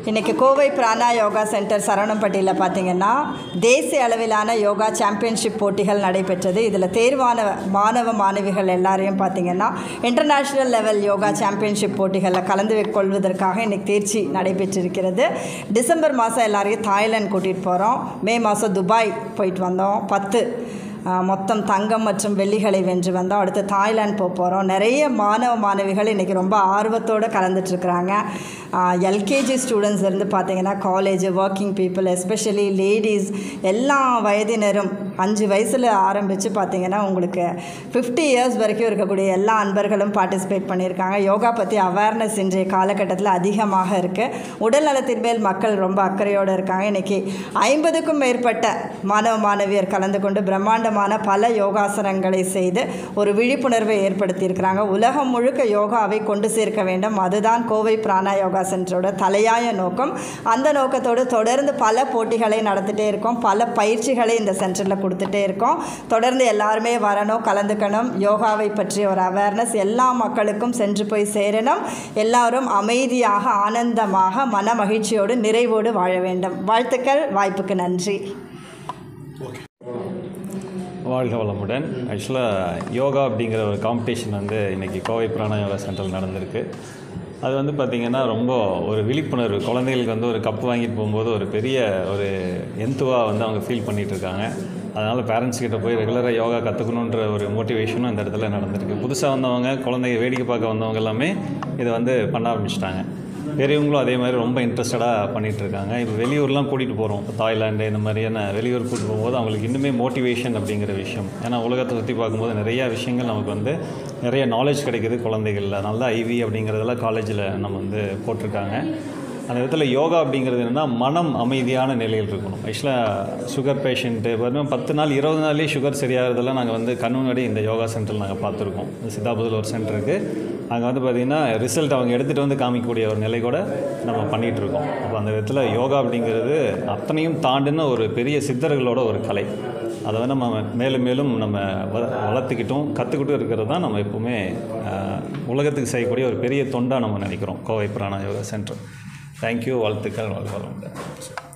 இன்றைக்கி Kovai Prana yoga centre சரவணம்பட்டியில் பார்த்தீங்கன்னா தேசிய அளவிலான யோகா சாம்பியன்ஷிப் போட்டிகள் நடைபெற்றது இதில் தேர்வான மாணவ மாணவிகள் எல்லாரையும் பார்த்தீங்கன்னா இன்டர்நேஷ்னல் லெவல் யோகா சாம்பியன்ஷிப் போட்டிகளில் கலந்து கொள்வதற்காக இன்றைக்கி தேர்ச்சி நடைபெற்றிருக்கிறது டிசம்பர் மாதம் எல்லாரையும் தாய்லாந்து கூட்டிகிட்டு போகிறோம் மே மாதம் துபாய் போயிட்டு வந்தோம் பத்து ஆஹ் மொத்தம் தங்கம் மற்றும் வெள்ளிகளை வென்று வந்தோம் அடுத்து தாய்லாந்து போக போகிறோம் நிறைய மாணவ மாணவிகள் இன்றைக்கி ரொம்ப ஆர்வத்தோடு கலந்துட்டுருக்குறாங்க எல்கேஜி ஸ்டூடெண்ட்ஸ் இருந்து பார்த்தீங்கன்னா college working people especially ladies எல்லா வயதினரும் அஞ்சு வயசில் ஆரம்பித்து பார்த்தீங்கன்னா உங்களுக்கு ஃபிஃப்டி இயர்ஸ் வரைக்கும் இருக்கக்கூடிய எல்லா அன்பர்களும் பார்ட்டிசிபேட் பண்ணியிருக்காங்க யோகா பற்றி அவேர்னஸ் இன்றைய காலகட்டத்தில் அதிகமாக இருக்குது உடல் நலத்தின் மேல் மக்கள் ரொம்ப அக்கறையோடு இருக்காங்க இன்றைக்கி ஐம்பதுக்கும் மேற்பட்ட மாணவ மாணவியர் கலந்து கொண்டு பிரம்மாண்டமான பல யோகாசனங்களை செய்து ஒரு விழிப்புணர்வை ஏற்படுத்தியிருக்கிறாங்க உலகம் முழுக்க யோகாவை கொண்டு சேர்க்க வேண்டும் அதுதான் கோவை பிராணா யோகா சென்டரோட தலையாய நோக்கம் அந்த நோக்கத்தோடு தொடர்ந்து பல போட்டிகளை நடத்திட்டே இருக்கோம் பல பயிற்சிகளை இந்த சென்டரில் கொடுத்துட்டே இருக்கோம் தொடர்ந்து எல்லாருமே வரணும் கலந்துக்கணும் யோகாவை பற்றிய ஒரு அவேர்னஸ் எல்லா மக்களுக்கும் சென்று போய் சேரணும் எல்லாரும் அமைதியாக ஆனந்தமாக மன மகிழ்ச்சியோடு நிறைவோடு வாழ வேண்டும் வாழ்த்துக்கள் வாய்ப்புக்கு நன்றி வாழ்க வளமுடன் ஆக்சுவலாக யோகா அப்படிங்கிற ஒரு காம்படிஷன் வந்து இன்றைக்கி கோவை பிராணா யோகா சென்டரில் நடந்திருக்கு அது வந்து பார்த்திங்கன்னா ரொம்ப ஒரு விழிப்புணர்வு குழந்தைகளுக்கு வந்து ஒரு கப்பு வாங்கிட்டு போகும்போது ஒரு பெரிய ஒரு எந்துவாக வந்து அவங்க ஃபீல் பண்ணிகிட்டு இருக்காங்க அதனால் பேரண்ட்ஸ் கிட்ட போய் ரெகுலராக யோகா கற்றுக்கணுன்ற ஒரு மோட்டிவேஷனும் இந்த இடத்துல நடந்திருக்கு புதுசாக வந்தவங்க குழந்தைங்க வேடிக்கை பார்க்க வந்தவங்க எல்லாமே இதை வந்து பண்ண ஆரம்பிச்சிட்டாங்க பெரியவங்களும் அதே மாதிரி ரொம்ப இன்ட்ரெஸ்டடாக பண்ணிகிட்டு இருக்காங்க இப்போ வெளியூர்லாம் கூட்டிகிட்டு போகிறோம் தாய்லாந்து இந்த மாதிரியான வெளியூர் கூட்டிட்டு போகும்போது அவங்களுக்கு இன்னுமே மோட்டிவேஷன் அப்படிங்கிற விஷயம் ஏன்னா உலகத்தை சுற்றி பார்க்கும்போது நிறையா விஷயங்கள் நமக்கு வந்து நிறைய நாலேஜ் கிடைக்குது குழந்தைகளில் நல்லா ஐவி அப்படிங்கிறதெல்லாம் காலேஜில் நம்ம வந்து போட்டிருக்காங்க அந்த விதத்தில் யோகா அப்படிங்கிறது என்னென்னா மனம் அமைதியான நிலையில் இருக்கணும் ஆக்சுவலாக சுகர் பேஷண்ட்டு பார்த்தீங்கன்னா பத்து நாள் இருபது நாள்லேயே சுகர் சரியாகிறதெல்லாம் நாங்கள் வந்து கண் முன்னாடி இந்த யோகா சென்டரில் நாங்கள் பார்த்துருக்கோம் சித்தாபுதில் ஒரு சென்டர் இருக்குது அங்கே வந்து பார்த்திங்கன்னா ரிசல்ட் அவங்க எடுத்துகிட்டு வந்து காமிக்கக்கூடிய ஒரு நிலை கூட நம்ம பண்ணிகிட்டு இருக்கோம் அப்போ அந்த விதத்தில் யோகா அப்படிங்கிறது அத்தனையும் தாண்டின ஒரு பெரிய சித்தர்களோட ஒரு கலை அதை வந்து நம்ம மேலும் மேலும் நம்ம வ வளர்த்துக்கிட்டும் கற்றுக்கிட்டும் இருக்கிறது தான் நம்ம எப்போவுமே ஆஹ், உலகத்துக்கு செய்யக்கூடிய ஒரு பெரிய தொண்டாக நம்ம நினைக்கிறோம் Kovai Prana yoga centre thank you வாழ்த்துக்கள் வாழ்க்கை